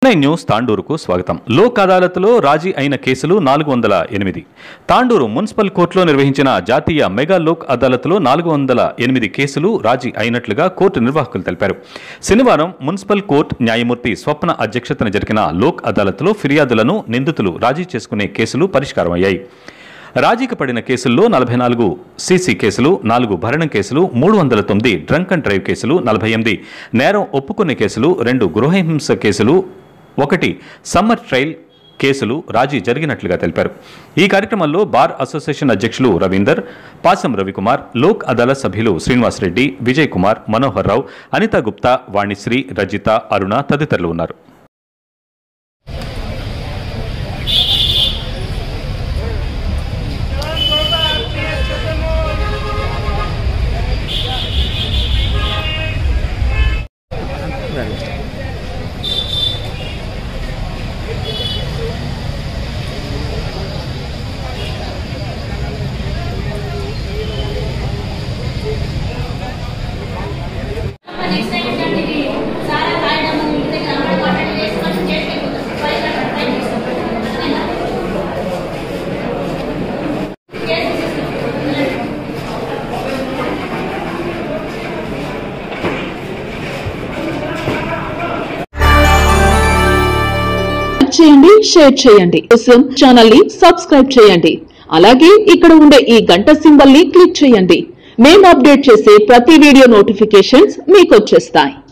Nine news తాండూరుకు స్వాగతం లోక్ అదాలత్లో రాజీ అయిన కేసులు నాలుగు వందల ఎనిమిది తాండూరు మున్సిపల్ కోర్టులో నిర్వహించిన జాతీయ మెగా లోక్ అదాలత్లో నాలుగు వందల ఎనిమిది కేసులు రాజీ అయినట్లుగా కోర్టు నిర్వాహకులు తెలిపారు శనివారం మున్సిపల్ కోర్టు న్యాయమూర్తి స్వప్న అధ్యక్షతన జరిగిన లోక్ అదాలత్లో ఫిర్యాదులను నిందితులు రాజీ చేసుకునే కేసులు పరిష్కారమయ్యాయి రాజీకి పడిన కేసుల్లో నలభై నాలుగు సీసీ కేసులు నాలుగు భరణం కేసులు మూడు వందల తొమ్మిది డ్రంక్ అండ్ డ్రైవ్ కేసులు నలభై ఎనిమిది నేరం ఒప్పుకునే కేసులు రెండు గృహహింస కేసులు ఒకటి సమ్మర్ ట్రయల్ కేసులు రాజీ జరిగినట్లుగా తెలిపారు ఈ కార్యక్రమంలో బార్ అసోసియేషన్ అధ్యక్షులు రవీందర్ పాసం రవికుమార్ లోక్ అదాలత్ సభ్యులు శ్రీనివాస్ రెడ్డి విజయ్ కుమార్ మనోహర్ రావు అనిత గుప్తా వాణిశ్రీ రజిత అరుణ తదితరులు ఉన్నారు నెక్స్ట్ టైం ఏంటంటే ఇది సారా రాయడం ఇంటి దగ్గర అక్కడ కొట్టడం చేసి కొంచెం చేసి వెళ్ళిపోతాం ఫైల్ అక్కడ ట్రై చేస్తాం అర్థమైందా? కేసు తీసేస్తాం. లైక్ చేయండి షేర్ చేయండి కోసం ఛానల్ ని సబ్స్క్రైబ్ చేయండి అలాగే ఇక్కడ ఉండే ఈ గంట సింబల్ ని క్లిక్ చేయండి మేము అప్డేట్ చేసే ప్రతి వీడియో నోటిఫికేషన్స్ మీకు వచ్చేస్తాయి